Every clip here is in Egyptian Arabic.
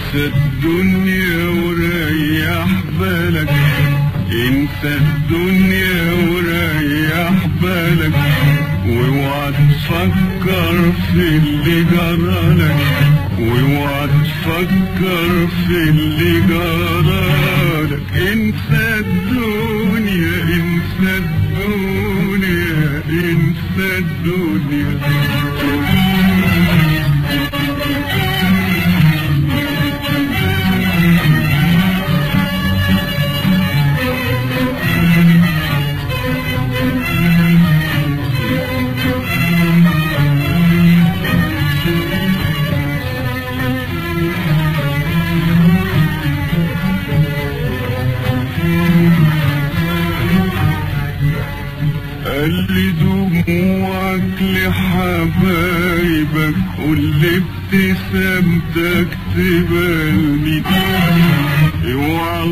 انسى الدنيا وريح بالك انسى الدنيا وريح بالك واوعى تفكر في اللي جرالك واوعى تفكر في اللي جرالك انسى الدنيا انسى الدنيا انسى الدنيا قال لي دموعك لحبايبك واللي ابتسامتك تبالني اوعى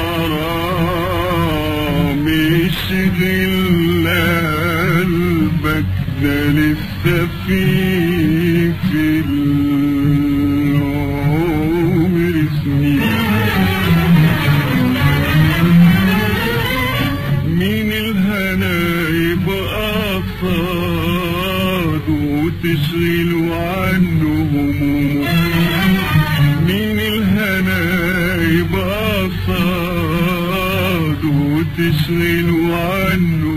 الغرام يشغل قلبك ده لسه في في العمر سنين مين الهنا يبقى صاد وتشغل عنه همومه مين الهنا يبقى صاد وتشغل عنه